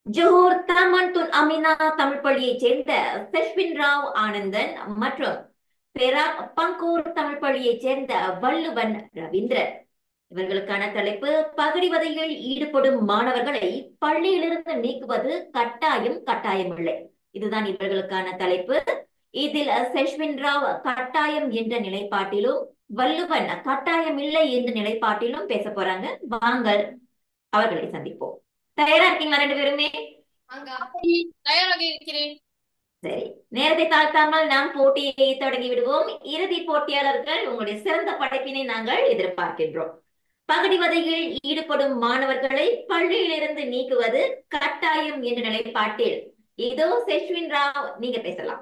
Johor Taman Tun Aminah Tamil பள்ளியைச் சேர்ந்த செஷ்வின் ராவ் ஆனந்தன் மற்றும் பெராக் பங்கூர் தமிழ் பள்ளியைச் சேர்ந்த வள்ளுவன் ரவீந்திரன் இவர்களுக்கான தலைப்பு பகடிவதையில் ஈடுபடும் மாணவர்களை பள்ளியிலிருந்து நீக்குவது கட்டாயம் கட்டாயமில்லை இதுதான் இவர்களுக்கான தலைப்பு இதில் செஷ்வின் ராவ் கட்டாயம் என்ற நிலைப்பாட்டிலும் வள்ளுவன் கட்டாயம் இல்லை என்ற நிலைப்பாட்டிலும் பேச போறாங்க வாங்கள் அவர்களை சந்திப்போம் தயாரா இருக்கீங்களா ரெண்டு பேருமே அங்க அப்படி தயாராக இருக்கிறேன் சரி நேரத்தை தாழ்த்தாமல் நாம் போட்டியை தொடங்கி விடுவோம் இறுதி போட்டியாளர்கள் உங்களுடைய சிறந்த படைப்பினை நாங்கள் எதிர்பார்க்கின்றோம் பகடிவதையில் ஈடுபடும் மாணவர்களை பள்ளியிலிருந்து நீக்குவது கட்டாயம் என்ற நிலைப்பாட்டில் இதோ செஷ்வின் ராவ் நீங்க பேசலாம்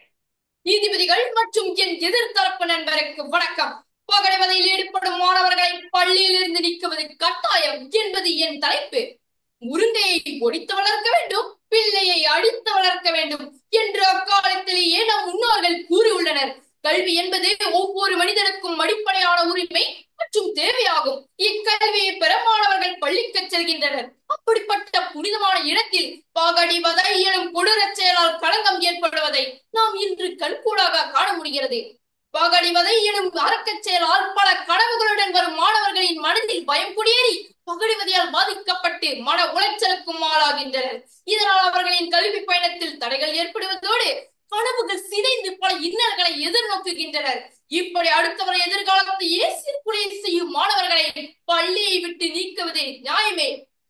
நீதிபதிகள் மற்றும் என் எதிர்த்தரப்பு நண்பருக்கு வணக்கம் பகடைவதையில் ஈடுபடும் மாணவர்களை பள்ளியில் இருந்து நீக்குவது கட்டாயம் என்பது என் தலைப்பு உருண்டையை ஒடித்து வளர்க்க வேண்டும் பிள்ளையை அடித்து வளர்க்க வேண்டும் என்று அக்காலத்திலேயே நம் முன்னோர்கள் கூறியுள்ளனர் கல்வி என்பது ஒவ்வொரு மனிதனுக்கும் அடிப்படையான உரிமை மற்றும் தேவையாகும் இக்கல்வியை பெற மாணவர்கள் பள்ளிக்கு செல்கின்றனர் அப்படிப்பட்ட புனிதமான இடத்தில் பாகடி வதை எனும் கொடூரச் செயலால் களங்கம் ஏற்படுவதை நாம் இன்று கண்கூடாக காண முடிகிறது பாகடி வதை எனும் அரக்கச் செயலால் பல கனவுகளுடன் வரும் மாணவர்களின் மனதில் பயம் குடியேறி பகடிவதையால் பாதிக்கப்பட்டு மன உளைச்சலுக்கும் ஆளாகின்றனர் இதனால் அவர்களின் கல்வி பயணத்தில் தடைகள் ஏற்படுவதோடு கனவுகள் சிதைந்து பல இன்னல்களை எதிர்நோக்குகின்றனர் இப்படி அடுத்தவரை எதிர்காலத்தை ஏசிற்குலையை செய்யும் மாணவர்களை பள்ளியை விட்டு நீக்குவது நியாயமே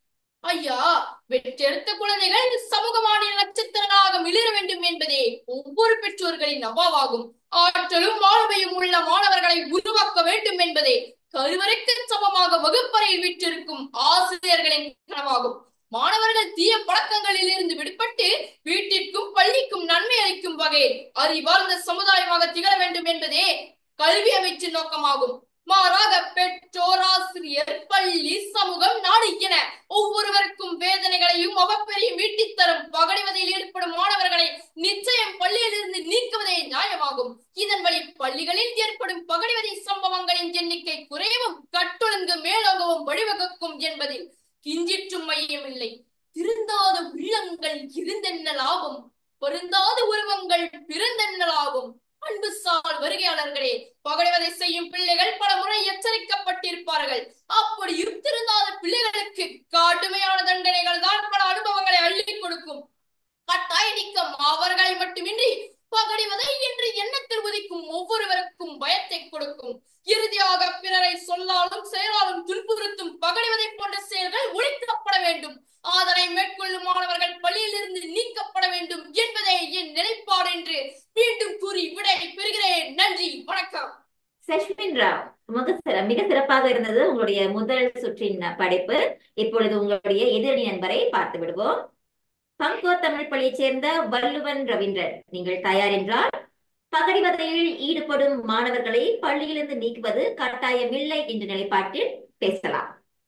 ஐயா வெற்றெடுத்த குழந்தைகள் இந்த சமூக மாநில நட்சத்திரங்களாக மிளிர வேண்டும் என்பதே ஒவ்வொரு பெற்றோர்களின் அவாவாகும் ஆற்றலும் வாழ்வையும் உள்ள மாணவர்களை உருவாக்க வேண்டும் என்பதே கருவறைக்கு சமமாக வகுப்பறையில் விற்றிருக்கும் ஆசிரியர்களின் கனவாகும் மாணவர்கள் தீய பழக்கங்களில் இருந்து விடுபட்டு வீட்டிற்கும் பள்ளிக்கும் நன்மை அளிக்கும் வகையில் அறிவார்ந்த சமுதாயமாக திகழ வேண்டும் என்பதே கல்வி அமைச்சின் நோக்கமாகும் மாறாக பெற்றோர் ஆசிரியர் பள்ளி சமூகம் நாடு என ஒவ்வொருவருக்கும் வேதனைகளையும் அவப்பெரியும் மீட்டித் தரும் பகடிவதையில் ஈடுபடும் மாணவர்களை நிச்சயம் பள்ளியில் இருந்து நீக்குவதே நியாயமாகும் இதன் வழி பள்ளிகளில் ஏற்படும் பகடிவதை சம்பவங்களின் எண்ணிக்கை குறையவும் கட்டொழுங்கு மேலோங்கவும் வழிவகுக்கும் என்பதில் கிஞ்சிற்றும் மையமில்லை திருந்தாத உள்ளங்கள் இருந்தென்ன லாபம் பொருந்தாத உருவங்கள் பிறந்தென்ன லாபம் அன்பு சால் வருகையாளர்களே பகடைவதை செய்யும் பிள்ளைகள் பல முறை எச்சரிக்கப்பட்டிருப்பார்கள் அப்படி இருந்திருந்தாத பிள்ளைகளுக்கு கடுமையான தண்டனைகள் தான் பல அனுபவங்களை அள்ளி கொடுக்கும் கட்டாய நீக்கம் அவர்களை மட்டுமின்றி பகடிவதை என்று எண்ணத்தில் உதிக்கும் ஒவ்வொருவருக்கும் பயத்தை கொடுக்கும் இறுதியாக பிறரை சொல்லாலும் செயலாலும் துன்புறுத்தும் பகடிவதை போன்ற செயல்கள் ஒழிக்கப்பட வேண்டும் அதனை மேற்கொள்ளும் மாணவர்கள் பள்ளியில் இருந்து நீக்கப்பட வேண்டும் என்பதே என் நிலைப்பாடு என்று மீண்டும் கூறி விடை பெறுகிறேன் நன்றி வணக்கம் செஷ்வின் ராவ் மிக சிற- மிக சிறப்பாக இருந்தது உங்களுடைய முதல் சுற்றின் படைப்பு இப்பொழுது உங்களுடைய எதிரணி நண்பரை பார்த்து விடுவோம் பங்கோர் தமிழ் பள்ளியைச் சேர்ந்த வள்ளுவன் ரவீந்திரன் நீங்கள் தயார் என்றால் பகடிவதையில் ஈடுபடும் மாணவர்களை பள்ளியிலிருந்து நீக்குவது கட்டாயமில்லை என்ற நிலைப்பாட்டில் பேசலாம்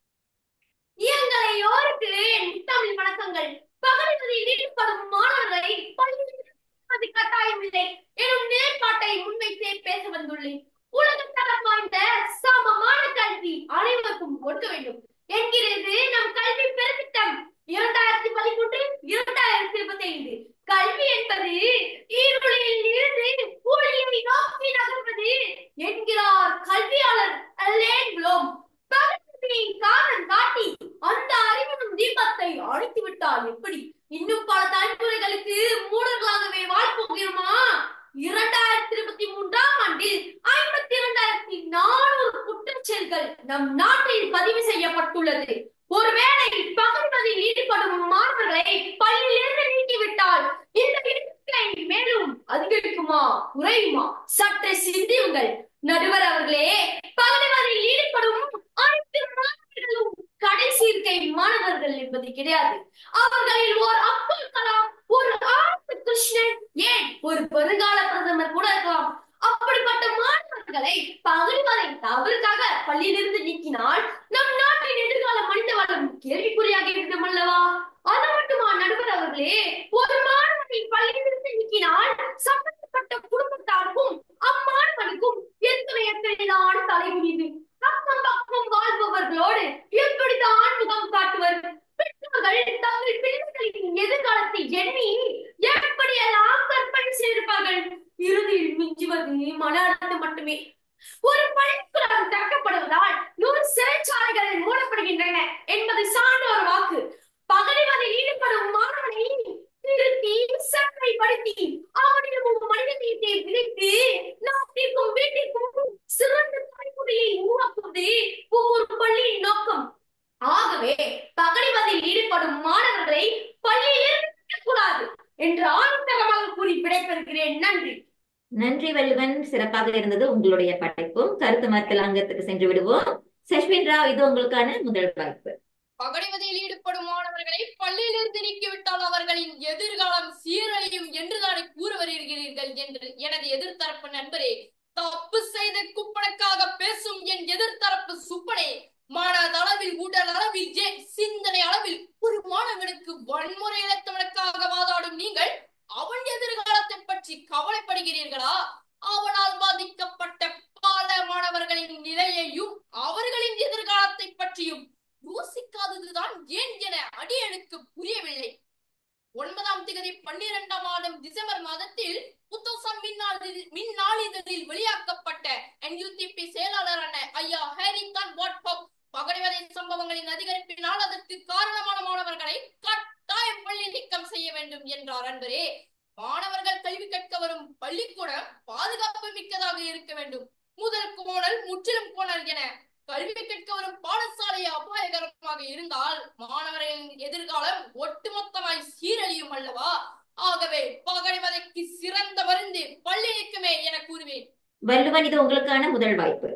இயங்களை யோருக்கு என் முத்தமிழ் வணக்கங்கள் பகலில் ஈடுபடும் மாணவர்களை பள்ளியில் அது கட்டாயமில்லை எனும் நிலைப்பாட்டை முன்வைத்தே பேச வந்துள்ளேன் உலகம் தரம் வாய்ந்த சமமான கல்வி அனைவருக்கும் கொடுக்க வேண்டும் என்கிறது நம் கல்வி பெருத்திட்டம் இரண்டாயிரத்தி பதிமூன்று இரண்டாயிரத்தி இருபத்தி ஐந்து கல்வி என்பது ஈருளியில் இருந்து ஒளியை நோக்கி நகர்வது என்கிறார் கல்வியாளர் அலேன் ப்ளோம் பகலின் காரணம் காட்டி அந்த அறிவினும் தீபத்தை அணைத்து விட்டால் எப்படி இன்னும் பல தலைமுறைகளுக்கு மூடர்களாகவே வாழ்போகிறோமா இரண்டாயிரத்தி இருபத்தி மூன்றாம் ஆண்டில் ஐம்பத்தி இரண்டாயிரத்தி நானூறு குற்றச்செயல்கள் நம் நாட்டில் பதிவு செய்யப்பட்டுள்ளது ஒருவேளை பகல்வதில் ஈடுபடும் மாணவர்களை பள்ளியிலிருந்து நீக்கிவிட்டால் இந்த எண்ணிக்கை மேலும் அதிகரிக்குமா குறையுமா சற்று சிந்தியுங்கள் நடுவர் அவர்களே பகல்வதில் ஈடுபடும் அனைத்து மாணவர்களும் கடைசி இருக்கை மாணவர்கள் என்பது கிடையாது அவர்களில் ஒரு அப்துல் கலாம் ஒரு ஆனந்த் கிருஷ்ணன் ஏன் ஒரு வருங்கால பிரதமர் கூட இருக்கலாம் அப்படிப்பட்ட மாணவர்களை பகல்வதை தவறுக்காக பள்ளியிலிருந்து நீக்கினால் நம் நாட்டின் எதிர்கால மனித வளம் கேள்விக்குறியாகி விடும் அல்லவா அது மட்டுமா நடுவர் அவர்களே ஒரு மாணவனை பள்ளியிலிருந்து நீக்கினால் சம்பந்தப்பட்ட குடும்பத்தாருக்கும் அம்மாணவனுக்கும் எத்தனை எத்தனைதான் தலைமுடியுது அக்கம் பக்கம் வாழ்பவர்களோடு எப்படித்தான் முகம் காட்டுவர் பெற்றோர்கள் தங்கள் பிள்ளைகளின் எண்ணி எப்படியெல்லாம் கற்பனை செய்திருப்பார்கள் இறுதியில் மிஞ்சுவது மன அழுத்தம் மட்டுமே ஒரு பள்ளிக்கூடம் திறக்கப்படுவதால் நூறு சிறைச்சாலைகள் மூடப்படுகின்றன என்பது சார்ந்த ஒரு வாக்கு பகடிவதில் ஈடுபடும் மாணவனை திருத்தி செம்மைப்படுத்தி அவனிடம் மனிதநேயத்தை விதைத்து நாட்டிற்கும் வீட்டிற்கும் சிறந்த தலைமுறையை உருவாக்குவது ஒவ்வொரு பள்ளியின் நோக்கம் ஆகவே பகடிவதில் ஈடுபடும் மாணவர்களை பள்ளியில் கூடாது என்று ஆணித்தரமாக கூறி விடைபெறுகிறேன் நன்றி நன்றி வள்ளுவன் சிறப்பாக இருந்தது உங்களுடைய படைப்பும் கருத்து மறுத்தல் அங்கத்துக்கு சென்று விடுவோம் சஷ்வின் ராவ் இது உங்களுக்கான முதல் வாய்ப்பு பகடிவதையில் ஈடுபடும் மாணவர்களை பள்ளியிலிருந்து நீக்கிவிட்டால் அவர்களின் எதிர்காலம் சீரழியும் என்றுதானே கூற வருகிறீர்கள் என்று எனது எதிர்த்தரப்பு நண்பரே தப்பு செய்த குப்பனுக்காக பேசும் என் எதிர்த்தரப்பு சுப்பனே மனதளவில் உடல் அளவில் ஏன் சிந்தனை அளவில் ஒரு மாணவனுக்கு வன்முறை இழைத்தவனுக்காக வாதாடும் நீங்கள் அவன் எதிர்காலத்தை பற்றி கவலைப்படுகிறீர்களா அவனால் பாதிக்கப்பட்ட பல மாணவர்களின் நிலையையும் அவர்களின் எதிர்காலத்தை பற்றியும் யோசிக்காததுதான் ஏன் என அடியனுக்கு புரியவில்லை ஒன்பதாம் திகதி பன்னிரெண்டாம் மாதம் டிசம்பர் மாதத்தில் புத்தோசம் மின்னாளிதழில் மின்னாளிதழில் வெளியாக்கப்பட்ட NUTP செயலாளரான ஐயா ஹேரிங்டன் வாட்பாக் பகடைவதை சம்பவங்களின் அதிகரிப்பினால் அதற்கு காரணமான மாணவர்களை கட்டாயம் பள்ளி நீக்கம் செய்ய வேண்டும் என்றார் அன்பரே மாணவர்கள் கல்வி கற்க வரும் பள்ளிக்கூடம் பாதுகாப்பு மிக்கதாக இருக்க வேண்டும் முதல் கோணல் முற்றிலும் கோணல் என கல்வி கற்க வரும் பாடசாலை அபாயகரமாக இருந்தால் மாணவர்களின் எதிர்காலம் ஒட்டுமொத்தமாய் சீரழியும் அல்லவா ஆகவே பகடைவதைக்கு சிறந்த மருந்து பள்ளி நீக்குமே என கூறுவேன் வள்ளுவன் இது உங்களுக்கான முதல் வாய்ப்பு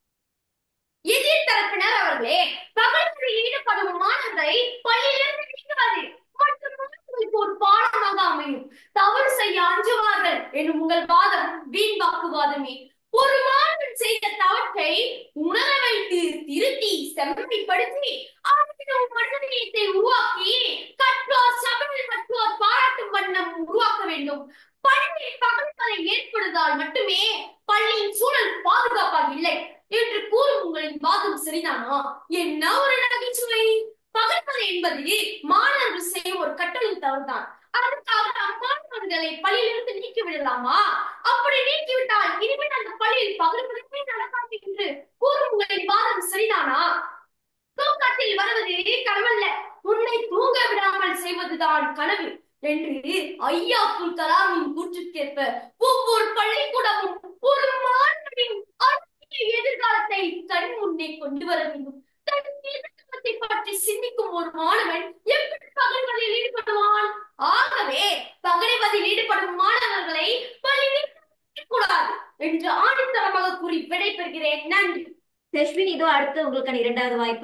எதிர் தரப்பினர் அவர்களே பகல்களில் ஈடுபடும் மாணவர்களை பள்ளியிலிருந்து நீக்குவது மற்றும் மாணவர்களுக்கு ஒரு பாடமாக அமையும் தவறு செய்ய அஞ்சுவார்கள் எனும் உங்கள் வாதம் வீண் வாக்குவாதமே ஒரு மாணவன் செய்த தவற்றை உணர வைத்து திருத்தி செம்மைப்படுத்தி அவனிடம் மனிதநேயத்தை உருவாக்கி கற்றோர் சபையில் கற்றோர் பாராட்டும் வண்ணம் உருவாக்க வேண்டும் பள்ளியில் பகல்களை ஏற்படுவதால் மட்டுமே பள்ளியின் சூழல் பாதுகாப்பாக இல்லை என்று கூறும் உங்களின் வாதம் சரிதானா என்ன ஒரு நகைச்சுவை பகல்கலை என்பது மாணவர்கள் செய்யும் ஒரு கட்டளை தவறுதான் அதற்காக அம்மாணவர்களை பள்ளியிலிருந்து நீக்கி விடலாமா அப்படி நீக்கிவிட்டால் இனிமேல் அந்த பள்ளியில் பகல்களையே நடக்காது என்று கூறும் உங்களின் வாதம் சரிதானா தூக்கத்தில் வருவது கனவல்ல உன்னை தூங்க விடாமல் செய்வதுதான் கனவு என்று ஐயா அப்துல் கலாமின் கூற்றுக்கேற்ப ஒவ்வொரு பள்ளிக்கூடமும் ஒரு மாணவனின் அழகிய எதிர்காலத்தை கண் முன்னே கொண்டு வர வேண்டும் தன் எதிர்காலத்தை பற்றி சிந்திக்கும் ஒரு மாணவன் எப்படி பகல்களில் ஈடுபடுவான் ஆகவே பகடைவதில் ஈடுபடும் மாணவர்களை பள்ளியில் கூடாது என்று ஆணித்தரமாக கூறி விடைபெறுகிறேன் நன்றி சஷ்வின் இதோ அடுத்து உங்களுக்கான இரண்டாவது வாய்ப்பு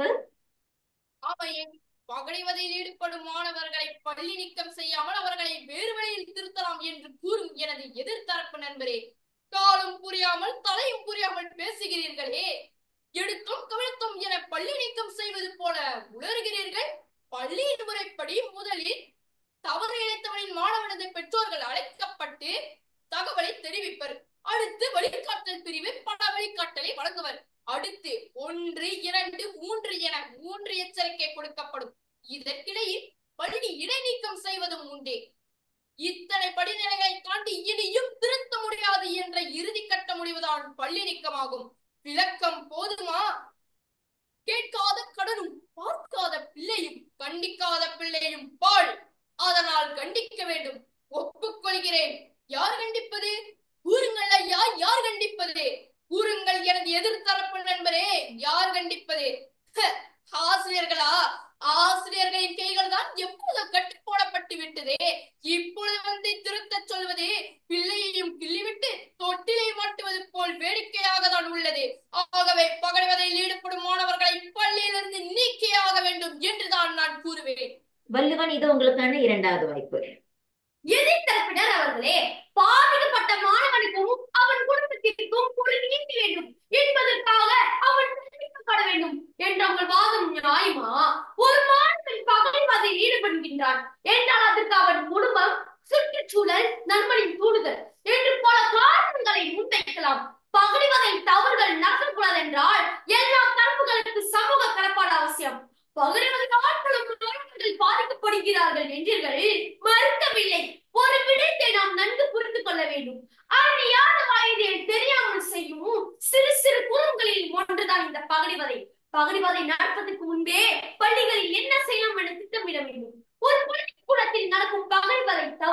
ஆமையே பகடைவதையில் ஈடுபடும் மாணவர்களை பள்ளி நீக்கம் செய்யாமல் அவர்களை வேறு வழியில் திருத்தலாம் என்று கூறும் எனது எதிர்த்தரப்பு நண்பரே காலும் புரியாமல் தலையும் புரியாமல் பேசுகிறீர்களே எடுத்தும் கவிழ்த்தும் என பள்ளி நீக்கம் செய்வது போல உளறுகிறீர்கள் பள்ளியின் முறைப்படி முதலில் தவறு இழைத்தவனின் மாணவனது பெற்றோர்கள் அழைக்கப்பட்டு தகவலை தெரிவிப்பர் அடுத்து வழிகாட்டல் பிரிவு பல வழிகாட்டலை வழங்குவர் அடுத்து ஒன்று இரண்டு மூன்று என மூன்று எச்சரிக்கை கொடுக்கப்படும் இதற்கிடையில் பள்ளி இடைநீக்கம் செய்வதும் உண்டே இத்தனை படிநிலைகளை தாண்டி இனியும் திருத்த முடியாது என்ற இறுதி கட்ட முடிவுதான் பள்ளி நீக்கமாகும் விளக்கம் போதுமா கேட்காத கடனும் பார்க்காத பிள்ளையும் கண்டிக்காத பிள்ளையும் பால் அதனால் கண்டிக்க வேண்டும் ஒப்புக்கொள்கிறேன் யார் கண்டிப்பது கூறுங்கள் ஐயா யார் கண்டிப்பது கூறுங்கள் எனது எதிர்த்தரப்பு நண்பரே யார் கண்டிப்பது ஹ, ஆசிரியர்களா ஆசிரியர்களின் கைகள் தான் எப்போது கட்டு போடப்பட்டு விட்டதே இப்பொழுது வந்து திருத்தச் சொல்வது பிள்ளையையும் கிள்ளிவிட்டு தொட்டிலை மாட்டுவது போல் வேடிக்கையாக தான் உள்ளது ஆகவே பகடைவதையில் ஈடுபடும் மாணவர்களை பள்ளியிலிருந்து நீக்கியாக வேண்டும் என்றுதான் நான் கூறுவேன் வள்ளுவன் இது உங்களுக்கான இரண்டாவது வாய்ப்பு எதிர்த்தரப்பினர் அவர்களே பாதிக்கப்பட்ட மாணவனுக்கும் அவன் குடும்பத்திற்கும் ஒரு நீதி வேண்டும் என்பதற்காக அவன் தண்டிக்கப்பட வேண்டும் என்ற உங்கள் வாதம் நியாயமா ஒரு மாணவன் பகைவாதில் ஈடுபடுகின்றான் என்றால் அதற்கு அவன் குடும்பம் சுற்றுச்சூழல் நண்பனின் தூண்டுதல் என்று பல காரணங்களை முன்வைக்கலாம் பகடிவகை தவறுகள் நடக்கக்கூடாது என்றால் எல்லா தரப்புகளுக்கு சமூக கடப்பாடு அவசியம் பகடிவகை ஆட்களும் மாணவர்கள் பாதிக்கப்படுகிறார்கள் என்றீர்கள் மறுக்க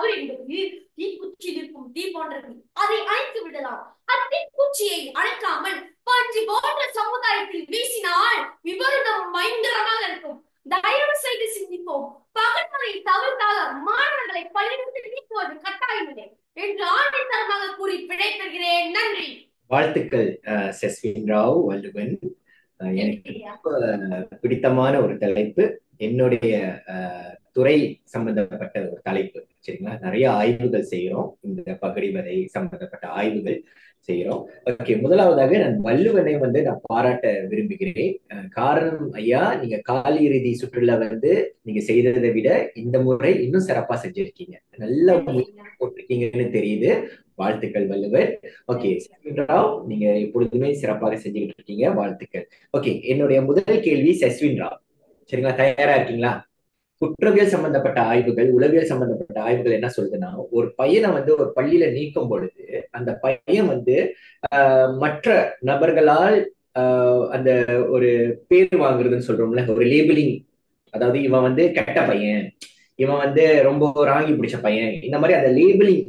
தவறு என்பது தீக்குச்சியில் இருக்கும் தீ போன்றது அதை அணைத்து விடலாம் அத்தீக்குச்சியை அணைக்காமல் பஞ்சு போன்ற சமுதாயத்தில் வீசினால் விபரீதம் பயங்கரமாக இருக்கும் தயவு செய்து சிந்திப்போம் பகல்களை தவிர்த்தாக மாணவர்களை பள்ளியிலிருந்து நீக்குவது கட்டாயமில்லை என்று ஆணைத்தரமாக கூறி விடைபெறுகிறேன் நன்றி வாழ்த்துக்கள் அஹ், செஸ்வின் ராவ் வள்ளுவன் அஹ், எனக்கு ரொம்ப பிடித்தமான ஒரு தலைப்பு என்னுடைய அஹ், துறை சம்பந்தப்பட்ட ஒரு தலைப்பு சரிங்களா நிறைய ஆய்வுகள் செய்கிறோம் இந்த பகடிவதை சம்பந்தப்பட்ட ஆய்வுகள் செய்கிறோம் ஓகே முதலாவதாக நான் வள்ளுவனை வந்து நான் பாராட்ட விரும்புகிறேன் அஹ், காரணம் ஐயா நீங்க கால் இறுதி சுற்றுலா வந்து நீங்க செய்ததை விட இந்த முறை இன்னும் சிறப்பா செஞ்சிருக்கீங்க நல்ல முயற்சி போட்டிருக்கீங்கன்னு தெரியுது வாழ்த்துக்கள் வள்ளுவர் ஓகே ராவ் நீங்க எப்பொழுதுமே சிறப்பாக செஞ்சுக்கிட்டு இருக்கீங்க வாழ்த்துக்கள் ஓகே என்னுடைய முதல் கேள்வி சஸ்வின் ராவ் சரிங்களா தயாரா இருக்கீங்களா குற்றவியல் சம்பந்தப்பட்ட ஆய்வுகள் உளவியல் சம்பந்தப்பட்ட ஆய்வுகள் என்ன சொல்லுதுன்னா ஒரு பையனை வந்து ஒரு பள்ளியில நீக்கும் பொழுது அந்த பையன் வந்து ஆஹ், மற்ற நபர்களால் ஆஹ், அந்த ஒரு பேர் வாங்குறதுன்னு சொல்றோம்ல ஒரு லேபிளிங் அதாவது இவன் வந்து கெட்ட பையன் இவன் வந்து ரொம்ப ராங்கி பிடிச்ச பையன் இந்த மாதிரி அந்த லேபிளிங்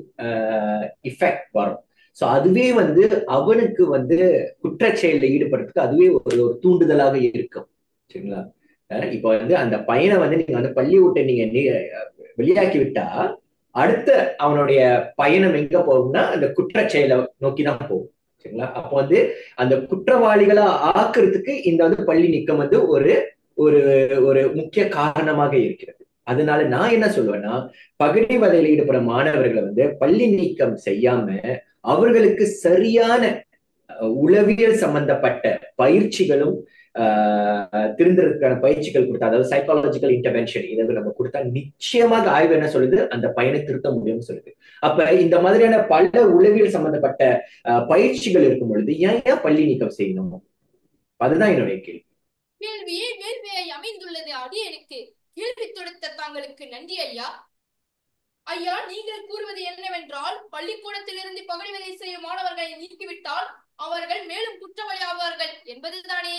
இஃபெக்ட் வரும் ஸோ அதுவே வந்து அவனுக்கு வந்து குற்றச்செயலில் ஈடுபடுறதுக்கு அதுவே ஒரு ஒரு தூண்டுதலாக இருக்கும் சரிங்களா அஹ் இப்போ வந்து அந்த பையனை வந்து நீங்க வந்து பள்ளி விட்டு நீங்க நீ- வெளியாக்கி விட்டா அடுத்த அவனுடைய பயணம் எங்க போகும்னா அந்த குற்றச்செயலை நோக்கி தான் போகும் சரிங்களா அப்போ வந்து அந்த குற்றவாளிகளா ஆக்குறதுக்கு இந்த வந்து பள்ளி நீக்கம் வந்து ஒரு ஒரு ஒரு முக்கிய காரணமாக இருக்கிறது அதனால நான் என்ன சொல்லுவேன்னா பகுதி வதையில் ஈடுபட மாணவர்களை வந்து பள்ளி நீக்கம் செய்யாம அவர்களுக்கு சரியான அஹ், உளவியல் சம்பந்தப்பட்ட பயிற்சிகளும் ஆஹ், திருந்துறதுக்கான பயிற்சிகள் கொடுத்தா அதாவது சைக்காலஜிக்கல் இன்டர்வென்ஷன் இதை நம்ம கொடுத்தா நிச்சயமாக ஆய்வு என்ன சொல்லுது அந்த பையனை திருத்த முடியும்னு சொல்லுது அப்ப இந்த மாதிரியான பல உளவியல் சம்பந்தப்பட்ட ஆஹ், பயிற்சிகள் இருக்கும் பொழுது ஏன் ஏன் பள்ளி நீக்கம் செய்யணும் அதுதான் என்னுடைய கேள்வி கேள்வியே வேள்வியாய் அமைந்துள்ளது அடியனுக்கு கேள்வி தொடுத்த தாங்களுக்கு நன்றி ஐயா ஐயா நீங்கள் கூறுவது என்னவென்றால் பள்ளிக்கூடத்திலிருந்து பகடி வேலை செய்யும் மாணவர்களை நீக்கிவிட்டால் அவர்கள் மேலும் குற்றவாளியாவார்கள் என்பதுதானே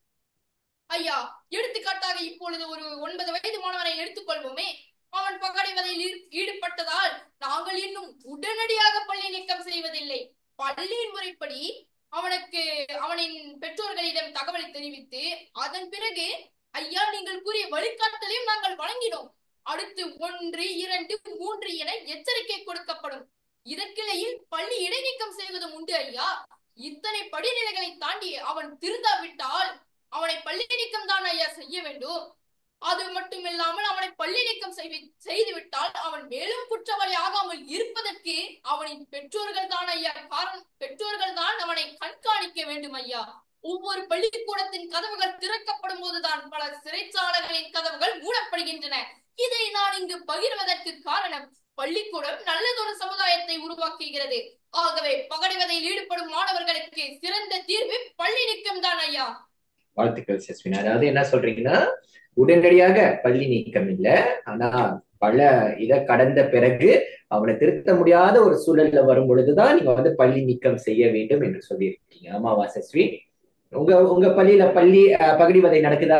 ஐயா எடுத்துக்காட்டாக இப்பொழுது ஒரு ஒன்பது வயது மாணவனை எடுத்துக்கொள்வோமே அவன் பகடைவதையில் ஈ- ஈடுபட்டதால் நாங்கள் இன்னும் உடனடியாக பள்ளி நீக்கம் செய்வதில்லை பள்ளியின் முறைப்படி அவனுக்கு அவனின் பெற்றோர்களிடம் தகவலை தெரிவித்து அதன் பிறகு ஐயா நீங்கள் கூறிய வழிகாட்டலையும் நாங்கள் வழங்கினோம் அடுத்து ஒன்று இரண்டு மூன்று என எச்சரிக்கை கொடுக்கப்படும் இதற்கிடையில் பள்ளி இடைநீக்கம் செய்வதும் உண்டு ஐயா இத்தனை படிநிலைகளை தாண்டி அவன் திருந்தாவிட்டால் அவனை பள்ளி நீக்கம் தான் ஐயா செய்ய வேண்டும் அது மட்டுமில்லாமல் அவனை பள்ளி நீக்கம் செய்வி- செய்துவிட்டால் அவன் மேலும் குற்றவாளி ஆகாமல் இருப்பதற்கு அவனின் பெற்றோர்கள் தான் ஐயா காரணம் பெற்றோர்கள் தான் அவனை கண்காணிக்க வேண்டும் ஐயா ஒவ்வொரு பள்ளிக்கூடத்தின் கதவுகள் திறக்கப்படும் போதுதான் பல சிறைச்சாலைகளின் கதவுகள் மூடப்படுகின்றன இதை நான் இங்கு பகிர்வதற்கு காரணம் பள்ளிக்கூடம் நல்லதொரு சமுதாயத்தை உருவாக்குகிறது ஆகவே பகடைவதையில் ஈடுபடும் மாணவர்களுக்கு சிறந்த தீர்வு பள்ளி நீக்கம் தான் ஐயா வாழ்த்துக்கள் சஸ்வின் அதாவது என்ன சொல்றீங்கன்னா உடனடியாக பள்ளி நீக்கம் இல்ல ஆனா பல இத கடந்த பிறகு அவனை திருத்த முடியாத ஒரு சூழல்ல வரும் பொழுதுதான் நீங்க வந்து பள்ளி நீக்கம் செய்ய வேண்டும் என்று சொல்லியிருக்கீங்க ஆமாவா சஸ்வி உங்க உங்க பள்ளியில பள்ளி அஹ், பகுதிவதை நடக்குதா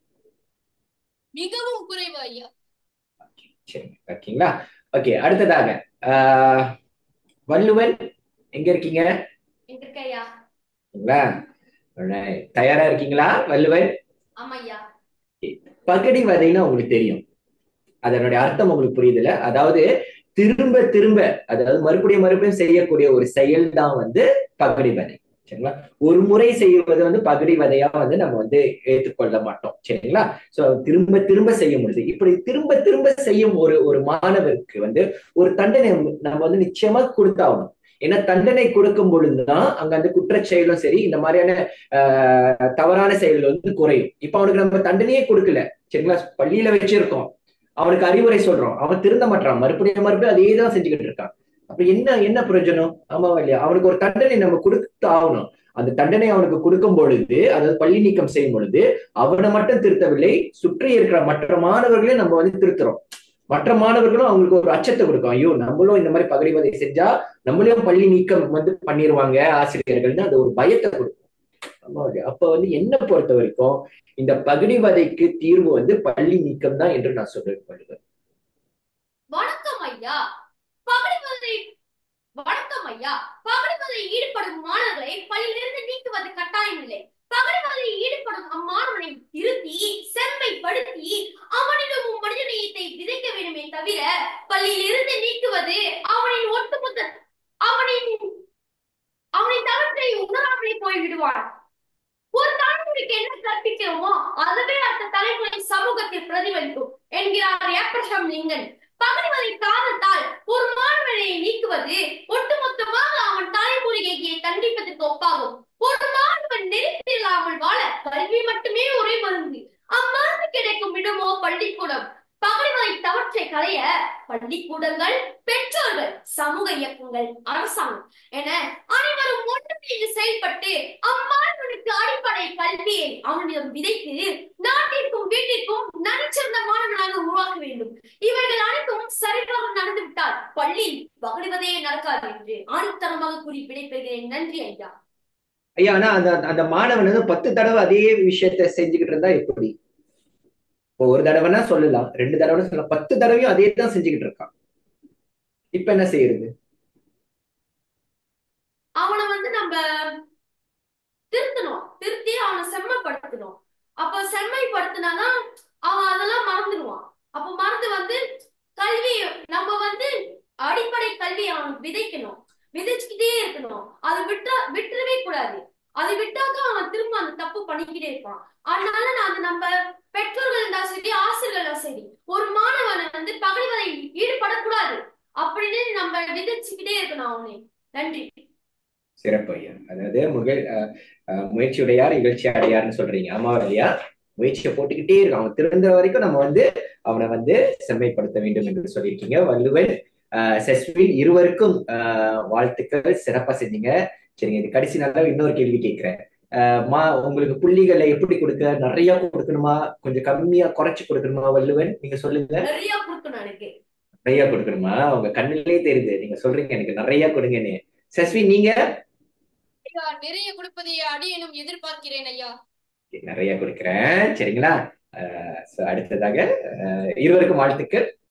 மிகவும் குறைவு ஐயா சரி ஓகேங்களா ஓகே அடுத்ததாக ஆஹ், வள்ளுவன் எங்க இருக்கீங்க எங்கிருக்கையா சரிங்களா? Alright. தயாரா இருக்கீங்களா வள்ளுவன் ஆமையா பகடி வதைன்னா உங்களுக்கு தெரியும் அதனுடைய அர்த்தம் உங்களுக்கு புரியுதுல அதாவது திரும்ப திரும்ப அதாவது மறுபடியும் மறுபடியும் செய்யக்கூடிய ஒரு செயல் தான் வந்து பகடி வதை சரிங்களா ஒரு முறை செய்வது வந்து பகடி வதையா வந்து நம்ம வந்து ஏற்றுக்கொள்ள மாட்டோம் சரிங்களா சோ திரும்ப திரும்ப செய்ய முடியுது இப்படி திரும்ப திரும்ப செய்யும் ஒரு ஒரு மாணவருக்கு வந்து ஒரு தண்டனை நம்ம வந்து நிச்சயமா கொடுத்தாகணும் ஏன்னா தண்டனை கொடுக்கும் பொழுதுதான் அங்க அந்த குற்றச் செயலும் சரி இந்த மாதிரியான ஆஹ், தவறான செயல்கள் வந்து குறையும் இப்ப அவனுக்கு நம்ம தண்டனையே கொடுக்கல சரிங்களா பள்ளியில வச்சிருக்கோம் அவனுக்கு அறிவுரை சொல்றோம் அவன் திருந்த மாட்டான் மறுபடியும் மறுபடியும் அதே தான் செஞ்சுக்கிட்டு இருக்கான் அப்ப என்ன என்ன பிரயோஜனம் ஆமாவா இல்லையா அவனுக்கு ஒரு தண்டனை நம்ம கொடுத்து ஆகணும் அந்த தண்டனை அவனுக்கு கொடுக்கும் பொழுது அதாவது பள்ளி நீக்கம் செய்யும் பொழுது அவனை மட்டும் திருத்தவில்லை சுற்றி இருக்கிற மற்ற மாணவர்களையும் நம்ம வந்து திருத்துறோம் மற்ற மாணவர்களும் அவங்களுக்கு ஒரு அச்சத்தை கொடுக்கும் ஐயோ நம்மளும் இந்த மாதிரி பகடிவதை செஞ்சா நம்மளையும் பள்ளி நீக்கம் வந்து பண்ணிருவாங்க ஆசிரியர்கள்னு அது ஒரு பயத்தை கொடுக்கும் ஆமா இல்லையா? அப்ப வந்து என்ன பொறுத்த வரைக்கும் இந்த பகடிவதைக்கு தீர்வு வந்து பள்ளி நீக்கம் தான் என்று நான் சொல்லிருப்பேன் வணக்கம் ஐயா ஐயா பகடிவதை வணக்கம் ஐயா பகடிவதையில் ஈடுபடும் மாணவர்களை பள்ளியிலிருந்து நீக்குவது கட்டாயம் இல்லை பகடிவதையில் ஈடுபடும் அம்மாணவனை திருத்தி செம்மைப்படுத்தி அவனிடம் மனிதநேயத்தை விதைக்க வேண்டுமே தவிர பள்ளியிலிருந்து நீக்குவது அவனின் ஒட்டுமொத்த அவனின் அவனின் தளத்தை உணராமலே போய் விடுவான் ஒரு தலைமுறைக்கு என்ன கற்பிக்கிறோமோ அதுவே அந்த தலைமுறை சமூகத்தில் பிரதிபலிக்கும் என்கிறார் ஏப்ரஹாம் லிங்கன் பகடிவதை காரணத்தால் ஒரு மாணவனை நீக்குவது ஒட்டுமொத்தமாக அவன் தலைமுறையை தண்டிப்பதற்கு ஒப்பாகும் ஒரு மாணவன் நெருப்பில் இல்லாமல் வாழ கல்வி மட்டுமே ஒரே மருந்து அம்மருந்து கிடைக்கும் இடமோ பள்ளிக்கூடம் பகடிவதை தவற்றை களைய பள்ளிக்கூடங்கள் பெற்றோர்கள் சமூக இயக்கங்கள் அரசாங்கம் என அனைவரும் ஒன்றிணைந்து செயல்பட்டு அம்மாணவனுக்கு அடிப்படை கல்வியை அவனிடம் விதைத்து நாட்டிற்கும் வீட்டிற்கும் நனிச்சிறந்த மாணவனாக உருவாக்க வேண்டும் இவைகள் அனைத்தும் சரியாக நடந்துவிட்டால் பள்ளி பகடிவதே நடக்காது என்று ஆணித்தனமாக கூறி விடைபெறுகிறேன் நன்றி ஐயா ஐயா ஆனா அந்த அந்த மாணவன் வந்து பத்து தடவை அதே விஷயத்த செஞ்சுக்கிட்டு இருந்தா எப்படி இப்போ ஒரு தடவைனா சொல்லலாம் ரெண்டு தடவை சொல்லலாம் பத்து தடவையும் அதே தான் செஞ்சுக்கிட்டு இருக்கான் இப்ப என்ன செய்யறது அவனை வந்து நம்ம திருத்தணும் திருத்தி அவனை செம்மைப்படுத்தணும் அப்ப செம்மைப்படுத்தினாதான் அவன் அதெல்லாம் மறந்துடுவான் அப்ப மறந்து வந்து கல்வி நம்ம வந்து அடிப்படை கல்வி அவன் விதைக்கணும் விதைச்சுக்கிட்டே இருக்கணும் அது விட்டா விட்டுறவே கூடாது அது விட்டாக்க அவன் திரும்ப அந்த தப்பு பண்ணிக்கிட்டே இருப்பான் அதனால நான் நம்ம பெற்றோர்கள் இருந்தா சரி ஆசிரியர்கள் சரி ஒரு மாணவன் வந்து பகைவரை ஈடுபடக்கூடாது அப்படின்னு நம்ம விதைச்சுக்கிட்டே இருக்கணும் அவனை நன்றி சிறப்பு ஐயா அதாவது முகழ் அஹ், அஹ், முயற்சியுடையார் இகழ்ச்சி அடையார்னு சொல்றீங்க ஆமா இல்லையா முயற்சியை போட்டுக்கிட்டே இருக்கும் அவன் திருந்த வரைக்கும் நம்ம வந்து அவனை வந்து செம்மைப்படுத்த வேண்டும் என்று சொல்லியிருக்கீங்க வள்ளுவன் அஹ், செஸ்வின் இருவருக்கும் அஹ், வாழ்த்துக்கள் சிறப்பா செஞ்சீங்க சரிங்க இது கடைசி நாள்ல இன்னொரு கேள்வி கேட்கிறேன் அஹ், மா உங்களுக்கு புள்ளிகளை எப்படி கொடுக்க நிறைய கொடுக்கணுமா கொஞ்சம் கம்மியா குறைச்சு கொடுக்கணுமா வள்ளுவன் நீங்க சொல்லுங்க நிறைய கொடுக்கணும் எனக்கு நிறைய கொடுக்கணுமா உங்க கண்ணிலே தெரியுது நீங்க சொல்றீங்க எனக்கு நிறைய கொடுங்கன்னு சஸ்வின் நீங்க ஐயா நிறைய கொடுப்பதை அடியேனும் எதிர்பார்க்கிறேன் ஐயா நிறைய கொடுக்கிறேன் சரிங்களா அஹ் so அடுத்ததாக அஹ் இருவருக்கும் வாழ்த்துக்கள்